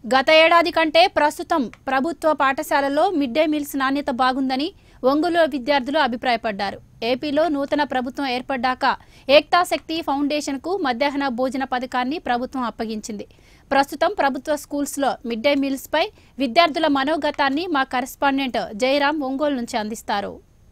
గత ఏడాది కంటే ప్రస్తుతం ప్రభుత్వ పాఠశాలల్లో మిడ్ డే మీల్స్ నాణ్యత బాగుందని ఒంగోలు విద్యార్థులు అభిప్రాయపడ్డారు ఏపీలో నూతన ప్రభుత్వం ఏర్పడ్డాక ఏక్తా శక్తి ఫౌండేషన్కు మధ్యాహ్న భోజన పథకాన్ని ప్రభుత్వం అప్పగించింది ప్రస్తుతం ప్రభుత్వ స్కూల్స్లో మిడ్ డే మీల్స్పై విద్యార్థుల మనోగతాన్ని మా కరెస్పాండెంట్ జయరాం ఒంగోలు నుంచి అందిస్తారు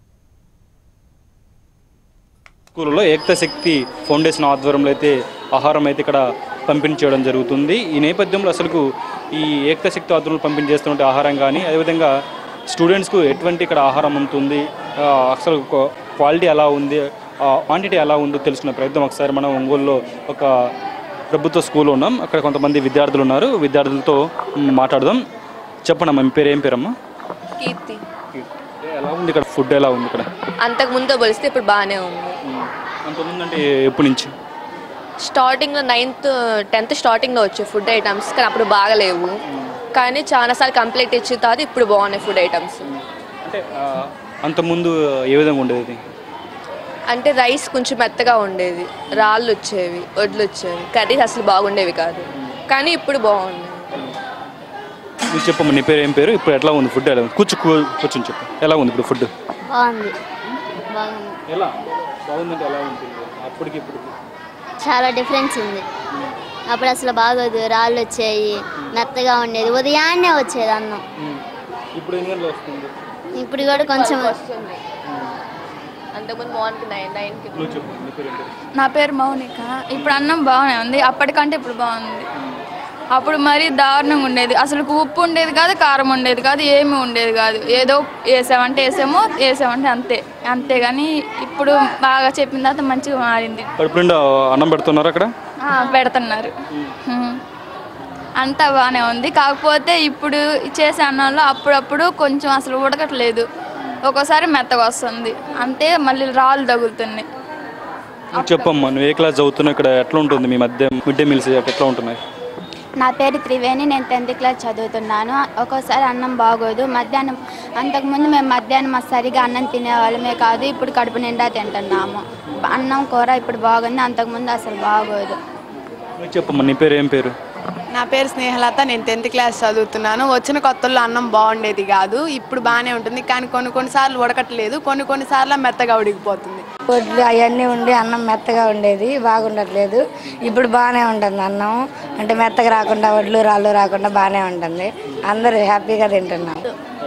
స్కూల్లో ఏక్త శక్తి ఫౌండేషన్ ఆధ్వర్యంలో అయితే ఆహారం అయితే ఇక్కడ పంపిణీ చేయడం జరుగుతుంది ఈ నేపథ్యంలో అసలు ఈ ఏక్త శక్తి ఆధ్వర్యంలో పంపిణీ చేస్తున్న ఆహారం కానీ అదేవిధంగా స్టూడెంట్స్కు ఎటువంటి ఇక్కడ ఆహారం ఉంటుంది ఆ, అసలు క్వా- క్వాలిటీ ఎలా ఉంది క్వాంటిటీ ఎలా ఉందో తెలుసుకునే ప్రయత్నం ఒకసారి మనం ఒంగోలులో ఒక ప్రభుత్వ స్కూల్ ఉన్నాం అక్కడ కొంతమంది విద్యార్థులు ఉన్నారు విద్యార్థులతో మ్, మాట్లాడదాం చెప్పండి అమ్మా మీ పేరు ఏం పేరమ్మా కీర్తి ఎలా ఉంది ఇక్కడ ఫుడ్ ఎలా ఉంది ఇక్కడ అంతకు ముందుతో పోలిస్తే ఇప్పుడు బాగానే ఉంది అంతకుముందు అంటే ఎప్పటి నుంచి స్టార్టింగ్లో నైన్త్ టెన్త్ స్టార్టింగ్లో వచ్చే ఫుడ్ ఐటమ్స్ కానీ అప్పుడు బాగలేవు కానీ చాలాసార్లు కంప్లీట్ ఇచ్చిన తర్వాత ఇప్పుడు బాగున్నాయి ఫుడ్ ఐటమ్స్ అంటే ఆ, అంతకుముందు ఏ విధంగా ఉండేది అంటే రైస్ కొంచెం మెత్తగా ఉండేది రాళ్ళు వచ్చేవి వడ్లు వచ్చేవి కర్రీస్ అసలు బాగుండేవి కాదు కానీ ఇప్పుడు బాగున్నాయి నువ్వు చెప్పమ్మా నీ పేరు ఏం పేరు ఇప్పుడు ఎట్లా ఉంది ఫుడ్ ఎలా ఉంది కూర్చో కూ- కూర్చొని చెప్పు ఎలా ఉంది ఇప్పుడు ఫుడ్ బాగుంది బాగుంది ఎలా బాగుందంటే ఎలా ఉంటుంది అప్పటికి ఇప్పటికి చాలా డిఫరెన్స్ ఉంది అప్పుడు అసలు బాగోదు రాళ్ళు వచ్చాయి మెత్తగా ఉండేది ఉదయాన్నే వచ్చేది అన్నం ఇప్పుడు ఎన్ని గంటలు వస్తుంది ఇప్పుడు కూడా కొంచెం వస్తుంది అంతకుముందు మార్నింగ్ నైన్ నైన్కి నువ్వు చెప్పు నీ పేరు ఏం పేరు నా పేరు మౌనిక ఇప్పుడు అన్నం బాగానే ఉంది అప్పటికంటే ఇప్పుడు బాగుంది అప్పుడు మరీ దారుణంగా ఉండేది అసలు ఉప్పు ఉండేది కాదు కారం ఉండేది కాదు ఏమీ ఉండేది కాదు ఏదో వేసామంటే వేసామో వేసామంటే అంతే అంతేగాని ఇప్పుడు బాగా చెప్పిన తర్వాత మంచిగా మారింది కడుపు నిండా అన్నం పెడుతున్నారు అక్కడ ఆ, పెడుతున్నారు ఉమ్. అంతా బాగానే ఉంది కాకపోతే ఇప్పుడు చేసే అన్నంలో అప్పుడప్పుడు కొంచెం అసలు ఉడకట్లేదు ఒక్కోసారి మెత్తగా వస్తుంది అంతే మళ్ళీ రాళ్ళు తగులుతున్నాయి నువ్వు చెప్పమ్మా నువ్వు ఏ క్లాస్ చదువుతున్నావు ఇక్కడ ఎట్లా ఉంటుంది మీ మధ్య మిడ్ డే మీల్స్ ఎట్లా ఉంటున్నాయి నా పేరు త్రివేణి నేను టెన్త్ క్లాస్ చదువుతున్నాను ఒక్కోసారి అన్నం బాగోదు మధ్యాహ్నం అంతకుముందు మేము మధ్యాహ్నం మా సరిగా అన్నం తినేవాళ్ళమే కాదు ఇప్పుడు కడుపు నిండా తింటున్నాము అన్నం కూర ఇప్పుడు బాగుంది అంతకుముందు అసలు బాగోదు నువ్వు చెప్పమ్మా నీ పేరు ఏం పేరు నా పేరు స్నేహలత నేను టెన్త్ క్లాస్ చదువుతున్నాను వచ్చిన కొత్తల్లో అన్నం బాగుండేది కాదు ఇప్పుడు బాగానే ఉంటుంది కానీ కొన్ని కొన్నిసార్లు ఉడకట్లేదు కొన్ని కొన్నిసార్లు మెత్తగా ఉడికిపోతుంది వడ్లు అవన్నీ ఉండి అన్నం మెత్తగా ఉండేది బాగుండట్లేదు ఇప్పుడు బాగానే ఉంటుంది అన్నం అంటే మెత్తగా రాకుండా వడ్లు రాళ్ళు రాకుండా బాగానే ఉంటుంది అందరూ హ్యాపీగా తింటున్నాం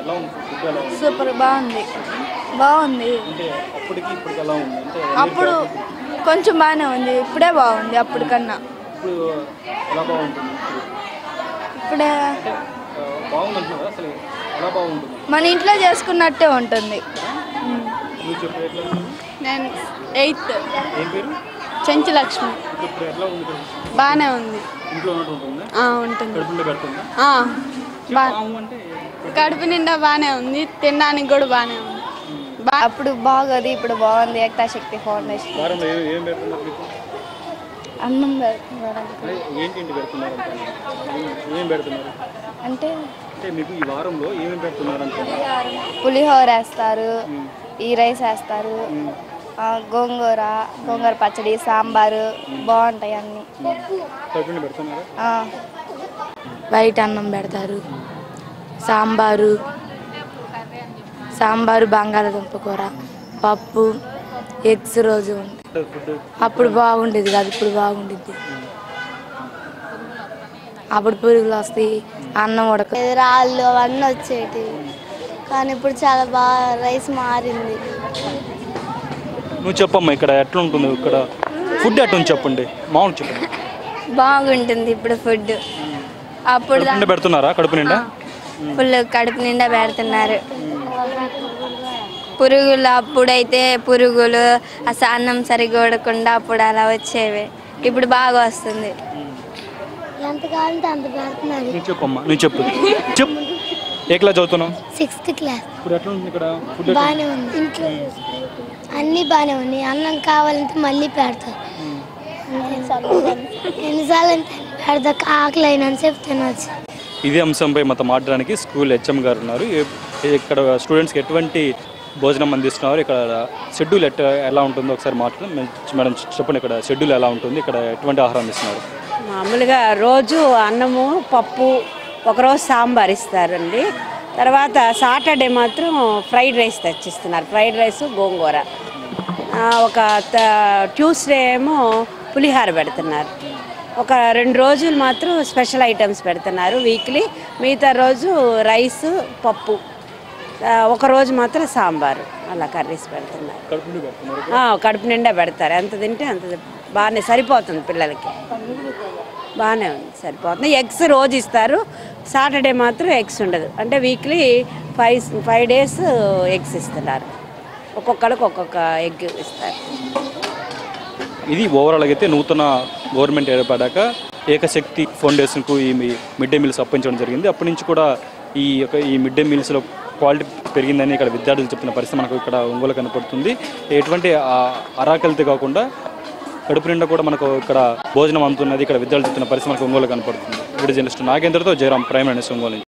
సూపర్ బాగుంది బాగుంది అంటే అప్పటికి ఇప్పటికి ఎలా ఉంది అంటే అప్పుడు కొంచెం బాగానే ఉంది ఇప్పుడే బాగుంది అప్పుడు కన్నా ఇప్పుడు ఎలా బాగుంటుంది ఇప్పుడే ఆ, బాగుందంటున్నావు కదా అసలు ఎలా బాగుంటుంది మన ఇంట్లో చేసుకున్నట్టే ఉంటుంది నువ్వు చెప్పు ఎట్లా ఉంది? నేను ఎయిత్ ఏం పేరు చెంచు లక్ష్మి ఇప్పుడు ఎట్లా ఉంది ఇక్కడ? బాగానే ఉంది ఇంట్లో ఉన్నట్టు ఉంటుందా ఆ, ఉంటుంది కడుపు నిండా పెడుతుందా ఆ, బా బాగు అంటే కడుపు నిండా బాగానే ఉంది తినడానికి కూడా బాగానే ఉంది బా అప్పుడు బాగోదు ఇప్పుడు బాగుంది ఏకతా శక్తి ఫౌండేషన్ వారంలో ఏ- ఏం పెడుతున్నారు మీకు అన్నం పెడుతున్నారు అదే ఏంటి పెడుతున్నారు అంటే ఏం- ఏం పెడుతున్నారు అంటే అంటే మీకు ఈ వారంలో ఏమేమి పెడుతున్నారు అంటే పులిహోర వేస్తారు ఈ రైస్ వేస్తారు ఆ, గోంగూర గోంగూర పచ్చడి సాంబారు బాగుంటాయి అన్నీ కడుపు నిండా పెడుతున్నారా ఆ. వైట్ అన్నం పెడతారు సాంబారు సాంబారు బంగాళదుంప కూర పప్పు ఎగ్స్ రోజు ఉంటాయి ఫుడ్ అప్పుడు బాగుండేది కాదు ఇప్పుడు బాగుండేది అప్పుడు పురుగులు వస్తాయి అన్నం ఉడక రాళ్ళు అవన్నీ వచ్చేటి కానీ ఇప్పుడు చాలా బాగా రైస్ మారింది నువ్వు చెప్పమ్మా ఇక్కడ ఎట్లా ఉంటుంది ఇక్కడ ఫుడ్ ఎట్లా ఉంది చెప్పండి మామూలు చెప్పండి బాగుంటుంది ఇప్పుడు ఫుడ్ అప్పుడు కడుపు నిండా పెడుతున్నారా కడుపు నిండా ఫుల్ కడుపు నిండా పెడుతున్నారు పురుగులు అప్పుడైతే పురుగులు అసలు అన్నం సరిగ్గా ఉడకుండా అప్పుడు అలా వచ్చేవి ఇప్పుడు బాగా వస్తుంది ఎంత కావాలంటే అంత పెడుతున్నారు నువ్వు చెప్పమ్మా నువ్వు చెప్పు చెప్పు ఏ క్లాస్ చదువుతున్నావు సిక్స్త్ క్లాస్ ఇప్పుడు ఎట్లా ఉంది ఇక్కడ ఫుడ్ బాగానే ఉంది ఇంట్లో అన్నీ బాగానే ఉన్నాయి అన్నం కావాలంటే మళ్ళీ పెడతారు ఎన్నిసార్లు అంటే పెడతా ఆకలి అయినంతసేపు తినొచ్చు ఇదే అంశంపై మాతో మాట్లాడడానికి స్కూల్ హెచ్ఎం గారు ఉన్నారు ఏ- ఇక్కడ స్టూడెంట్స్కి ఎటువంటి భోజనం అందిస్తున్నారు ఇక్కడ షెడ్యూల్ ఎట్లా ఎలా ఉంటుందో ఒకసారి మాట్లాడు మేడం చెప్పండి ఇక్కడ షెడ్యూల్ ఎలా ఉంటుంది ఇక్కడ ఎటువంటి ఆహారం అందిస్తున్నారు మామూలుగా రోజు అన్నము పప్పు ఒకరోజు సాంబార్ ఇస్తారండి తర్వాత సాటర్డే మాత్రం ఫ్రైడ్ రైస్ తెచ్చిస్తున్నారు ఫ్రైడ్ రైస్ గోంగూర ఆ, ఒక త- ట్యూస్డే ఏమో పులిహార పెడుతున్నారు ఒక రెండు రోజులు మాత్రం స్పెషల్ ఐటమ్స్ పెడుతున్నారు వీక్లీ మిగతా రోజు రైస్ పప్పు ఆ, ఒక రోజు మాత్రం సాంబారు అలా కర్రీస్ పెడుతున్నారు కడుపు నిండా పెడుతున్నారు ఆ, కడుపు నిండా పెడతారు ఎంత తింటే అంత బాగానే సరిపోతుంది పిల్లలకి బాగానే ఉంది సరిపోతుంది ఎగ్స్ రోజు ఇస్తారు సాటర్డే మాత్రం ఎగ్స్ ఉండదు అంటే weekly five five days eggs ఇస్తున్నారు ఒక్కొక్కరికి ఒక్కొక్క ఎగ్ ఇస్తారు ఇది ఓవరాల్ అయితే నూతన గవర్నమెంట్ ఏర్పడ్డాక ఏకశక్తి ఫౌండేషన్కు ఈ మీ మిడ్ డే మీల్స్ అప్పించడం జరిగింది అప్పటి నుంచి కూడా ఈ యొక్క ఈ మిడ్ డే మీల్స్లో క్వాలిటీ పెరిగిందని ఇక్కడ విద్యార్థులు చెప్తున్న పరిస్థితి మనకు ఇక్కడ ఒంగోలు కనపడుతుంది ఎటువంటి ఆ అరాకలితే కాకుండా కడుపు నిండా కూడా మనకు ఇక్కడ భోజనం అందుతున్నది ఇక్కడ విద్యార్థులు చెప్తున్న పరిస్థితి మనకు ఒంగోలు కనపడుతుంది వీడియో జర్నలిస్ట్ నాగేంద్రతో జయరాం ప్రైమ్ మినిస్టర్ ఒంగోలు నుంచి.